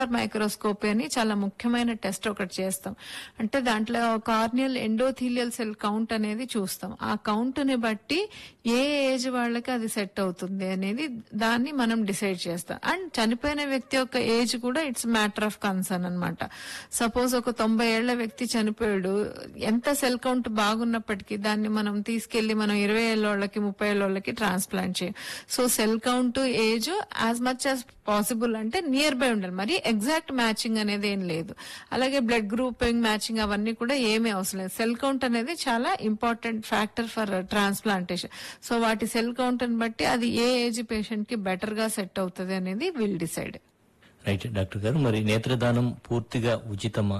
microscopy అని చాలా ముఖ్యమైన టెస్ట్ ఒకటి చేస్తాం అంటే దాంట్లో కార్నియల్ ఎండోథీలియల్ సెల్ కౌంట్ అనేది చూస్తాం ఆ కౌంట్ ని బట్టి ఏ ఏజ్ వాళ్ళకి అది సెట్ అవుతుంది అనేది దాన్ని మనం డిసైడ్ చేస్తాం అండ్ చనిపోయిన వ్యక్తి యొక్క ఏజ్ కూడా ఇట్స్ మ్యాటర్ ఆఫ్ కన్సర్న్ అనమాట సపోజ్ ఒక తొంభై ఏళ్ల వ్యక్తి చనిపోయాడు ఎంత సెల్ కౌంట్ బాగున్నప్పటికీ దాన్ని మనం తీసుకెళ్లి మనం ఇరవై ఏళ్ళకి ముప్పై ఏళ్ళకి ట్రాన్స్ప్లాంట్ చేయం so cell count age as much as possible అంటే నియర్ బై ఉండాలి మరి ఎగ్జాక్ట్ మ్యాచింగ్ అనేది ఏం లేదు అలాగే బ్లడ్ గ్రూపింగ్ మ్యాచింగ్ అవన్నీ కూడా ఏమీ అవసరం లేదు సెల్ కౌంట్ అనేది చాలా important factor for transplantation so వాటి సెల్ కౌంట్ ని బట్టి అది ఏ ఏజ్ పేషెంట్ కి బెటర్ గా సెట్ అవుతుంది అనేది విల్ డిసైడ్ రైట్ డాక్టర్ గారు మరి నేత్రదానం పూర్తిగా ఉచితమా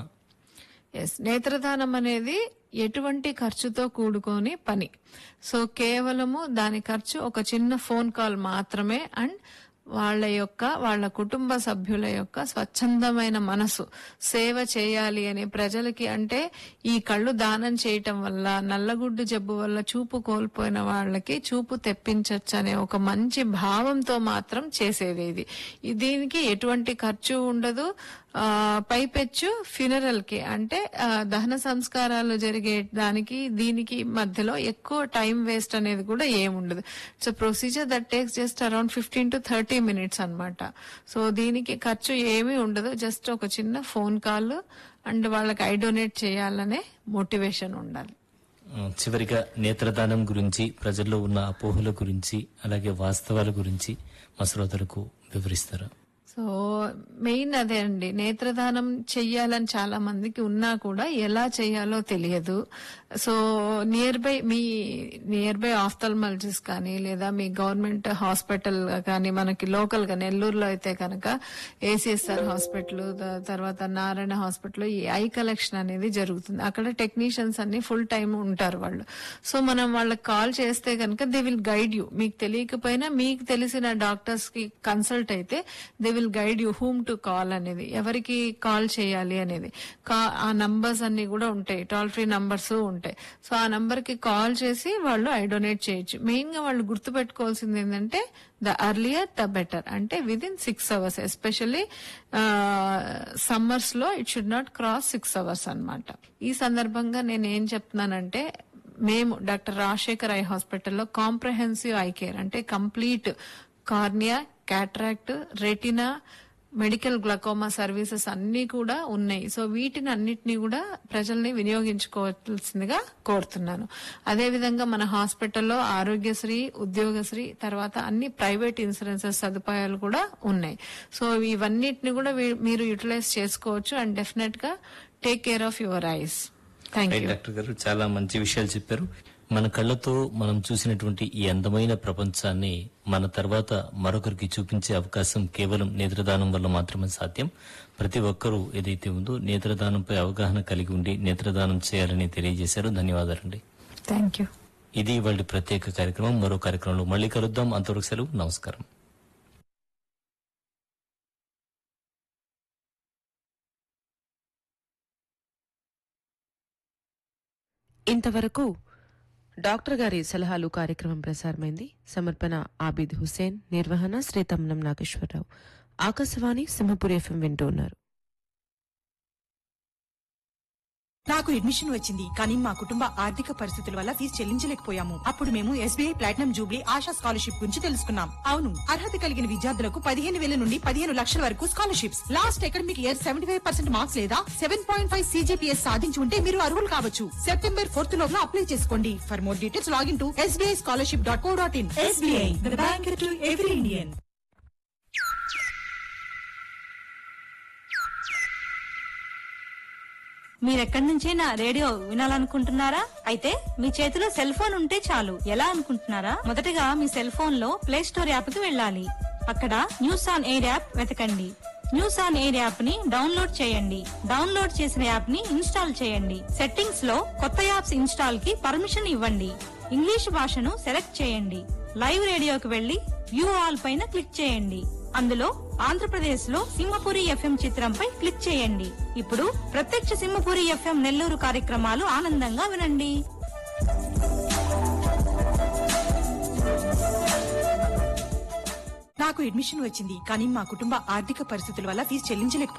ఎస్ నేత్రదానం అనేది ఎటువంటి ఖర్చుతో కూడుకొని పని సో కేవలము దాని ఖర్చు ఒక చిన్న ఫోన్ కాల్ మాత్రమే అండ్ వాళ్ళ యొక్క వాళ్ళ కుటుంబ సభ్యుల యొక్క స్వచ్ఛందమైన మనసు సేవ చేయాలి అని ప్రజలకి అంటే ఈ కళ్ళు దానం చేయటం వల్ల నల్లగుడ్డు జబ్బు వల్ల చూపు కోల్పోయిన వాళ్ళకి చూపు తెప్పించవచ్చు అనే ఒక మంచి భావంతో మాత్రం చేసేది ఇది ఈ- దీనికి ఎటువంటి ఖర్చు ఉండదు ఆ, పైపెచ్చు ఫ్యూనరల్ కి అంటే ఆ, దహన సంస్కారాలు జరిగే దానికి దీనికి మధ్యలో ఎక్కువ టైం వేస్ట్ అనేది కూడా ఏముండదు so procedure that takes just around fifteen to thirty minutes అన్నమాట సో దీనికి ఖర్చు ఏమీ ఉండదు జస్ట్ ఒక చిన్న ఫోన్ కాల్ అండ్ వాళ్ళకి ఐ డొనేట్ చేయాలనే మోటివేషన్ ఉండాలి ఆ, చివరిగా నేత్రదానం గురించి ప్రజల్లో ఉన్న అపోహల గురించి అలాగే వాస్తవాల గురించి మా శ్రోతలకు వివరిస్తారా సో మెయిన్ అదే అండి నేత్రదానం చెయ్యాలని చాలా మందికి ఉన్నా కూడా ఎలా చేయాలో తెలియదు సో నియర్ బై మీ నియర్ బై ఆఫ్థల్మాలజిస్ట్ కానీ లేదా మీ గవర్నమెంట్ హాస్పిటల్ కానీ మనకి లోకల్ గా నెల్లూరులో అయితే కనుక ఏసీఎస్ఆర్ హాస్పిటల్ తర్వాత నారాయణ హాస్పిటల్ ఈ ఐ కలెక్షన్ అనేది జరుగుతుంది అక్కడ టెక్నీషియన్స్ అన్ని ఫుల్ టైం ఉంటారు వాళ్ళు సో మనం వాళ్ళకి కాల్ చేస్తే కనుక దే విల్ గైడ్ యూ మీకు తెలియకపోయినా మీకు తెలిసిన డాక్టర్స్ కి కన్సల్ట్ అయితే they will guide you whom to call అనేది ఎవరికి కాల్ చేయాలి అనేది కా- ఆ నంబర్స్ అన్ని కూడా ఉంటాయి టోల్ ఫ్రీ నంబర్స్ ఉంటాయి సో ఆ నంబర్ కి కాల్ చేసి వాళ్ళు ఐ డొనేట్ చేయొచ్చు మెయిన్ గా వాళ్ళు గుర్తు పెట్టుకోవాల్సింది ఏంటంటే ద అర్లియర్ ద బెటర్ అంటే within six hours especially summers లో it should not cross six hours అన్నమాట ఈ సందర్భంగా నేను ఏం చెప్తున్నానంటే మేము డాక్టర్ రాజశేఖర్ ఐ హాస్పిటల్లో కాంప్రహెన్సివ్ ఐ కేర్ అంటే complete cornea cataract retina medical glaucoma services అన్ని కూడా ఉన్నాయి సో వీటిని అన్నిటినీ కూడా ప్రజల్ని వినియోగించుకోవాల్సిందిగా కోరుతున్నాను అదేవిధంగా మన హాస్పిటల్లో ఆరోగ్యశ్రీ ఉద్యోగశ్రీ తర్వాత అన్ని ప్రైవేట్ ఇన్సూరెన్సెస్ సదుపాయాలు కూడా ఉన్నాయి సో ఇవన్నిటిని కూడా వీ- మీరు యూటిలైజ్ చేసుకోవచ్చు అండ్ డెఫినెట్ గా take care of your eyes thank right you doctor garu చాలా మంచి విషయాలు చెప్పారు మన కళ్ళతో మనం చూసినటువంటి ఈ అందమైన ప్రపంచాన్ని మన తర్వాత మరొకరికి చూపించే అవకాశం కేవలం నేత్రదానం వల్ల మాత్రమే సాధ్యం ప్రతి ఒక్కరూ ఏదైతే ఉందో నేత్రదానంపై అవగాహన కలిగి ఉండి నేత్రదానం చేయాలని తెలియజేశారు ధన్యవాదాలండి థ్యాంక్ యూ ఇది వాళ్ళ ప్రత్యేక కార్యక్రమం మరో కార్యక్రమంలో మళ్ళీ కలుద్దాం అంతవరకు సెలవు నమస్కారం ఇంతవరకు డాక్టర్ గారి సలహాలు కార్యక్రమం ప్రసారమైంది సమర్పణ ఆబిద్ హుసేన్ నిర్వహణ శ్రీ తమ్నం నాగేశ్వరరావు ఆకాశవాణి సింహపురి ఎఫ్ఎం వింటూ ఉన్నారు నాకు అడ్మిషన్ వచ్చింది కానీ మా కుటుంబ ఆర్థిక పరిస్థితుల వల్ల ఫీజు చెల్లించలేకపోయాము అప్పుడు మేము SBI platinum jubilee Asha scholarship గురించి తెలుసుకున్నాం అవును అర్హత కలిగిన విద్యార్థులకు పదిహేను వేల నుండి పదిహేను లక్షల వరకు scholarships last academic year seventy five percent marks లేదా సెవెన్ పాయింట్ ఫైవ్ సీజీపీఎస్ సాధించి ఉంటే మీరు అర్హులు కావచ్చు సెప్టెంబర్ ఫోర్త్ లోపల అప్లై చేసుకోండి for more details log in to SBI scholarship dot co dot in SBI bank to every Indian మీరెక్కడి నుంచైనా రేడియో వినాలనుకుంటున్నారా అయితే మీ చేతిలో సెల్ ఫోన్ ఉంటే చాలు ఎలా అనుకుంటున్నారా మొదటగా మీ సెల్ ఫోన్ లో ప్లే స్టోర్ యాప్ కి వెళ్ళాలి అక్కడ న్యూస్ ఆన్ ఎయిర్ యాప్ వెతకండి న్యూస్ ఆన్ ఎయిర్ యాప్ ని డౌన్లోడ్ చేయండి డౌన్లోడ్ చేసిన యాప్ ని ఇన్స్టాల్ చేయండి సెట్టింగ్స్ లో కొత్త యాప్స్ ఇన్స్టాల్ కి పర్మిషన్ ఇవ్వండి ఇంగ్లీష్ భాషను సెలెక్ట్ చేయండి లైవ్ రేడియోకి వెళ్లి వ్యూ ఆల్ పైన క్లిక్ చేయండి అందులో ఆంధ్రప్రదేశ్ లో సింహపురి ఎఫ్ఎం చిత్రంపై క్లిక్ చేయండి ఇప్పుడు ప్రత్యక్ష సింహపురి ఎఫ్ఎం నెల్లూరు కార్యక్రమాలు ఆనందంగా వినండి నాకు అడ్మిషన్ వచ్చింది కానీ మా కుటుంబ ఆర్థిక పరిస్థితుల వల్ల ఫీజు చెల్లించలేకపోయాం